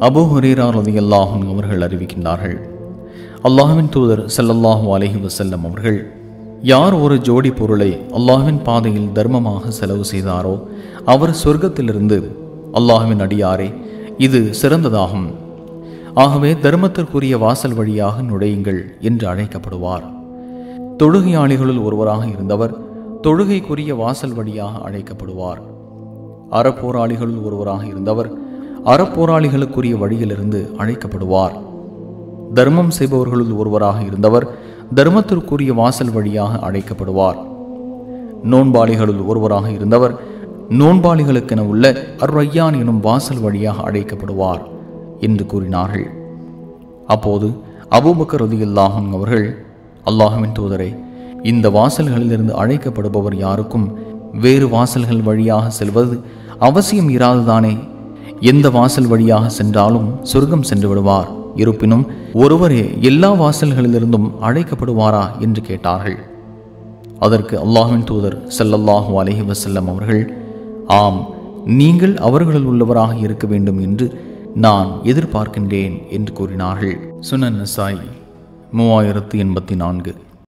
அபு ஹுரேரா ரலியல்லாஹு அவர்கள் அறிவிக்கின்றார்கள் அல்லாஹ்வின் தூதர் ஸல்லல்லாஹு அலைஹி வஸல்லம் அவர்கள் யார் ஒரு ஜோடி பொருளை அல்லாஹ்வின் பாதையில் தர்மமாக செலவு செய்தாரோ அவர் சொர்க்கத்திலிருந்து அல்லாஹ்வின் அடியாரே இது சிறந்ததாகும் ஆகவே தர்மத்திற்குரிய வாசல் வழியாக நுழையுங்கள் என்று அழைக்கப்படுவார் தொழுகையாளிகளுள் ஒருவராக இருந்தவர் தொழுகைக்குரிய வாசல் வழியாக அழைக்கப்படுவார் அறப்போராளிகளுள் ஒருவராக இருந்தவர் அறப்போராளிகளுக்குரிய வழியிலிருந்து அழைக்கப்படுவார் தர்மம் செய்பவர்களுள் ஒருவராக இருந்தவர் தர்மத்திற்குரிய வாசல் வழியாக அழைக்கப்படுவார் நோன்பாளிகளுள் ஒருவராக இருந்தவர் நோன்பாளிகளுக்கென உள்ள அர்ரையான் எனும் வாசல் வழியாக அழைக்கப்படுவார் என்று கூறினார்கள் அப்போது அபூபக்கர் ரதியுல்லாஹும் அவர்கள் அல்லாஹுவின் தூதரை இந்த வாசல்களிலிருந்து அழைக்கப்படுபவர் யாருக்கும் வேறு வாசல்கள் வழியாக செல்வது அவசியம் இராதுதானே எந்த வாசல் வழியாக சென்றாலும் சொர்க்கம் சென்று விடுவார் இருப்பினும் ஒருவரே எல்லா வாசல்களிலிருந்தும் அழைக்கப்படுவாரா என்று கேட்டார்கள் அதற்கு அல்லாஹ்வின் தூதர் ஸல்லல்லாஹு அலைஹி வஸல்லம் அவர்கள் ஆம் நீங்கள் அவர்களில் உள்ளவராக இருக்க வேண்டும் என்று நான் எதிர்பார்க்கின்றேன் என்று கூறினார்கள் சுனன் நசாய் மூவாயிரத்து எண்பத்தி நான்கு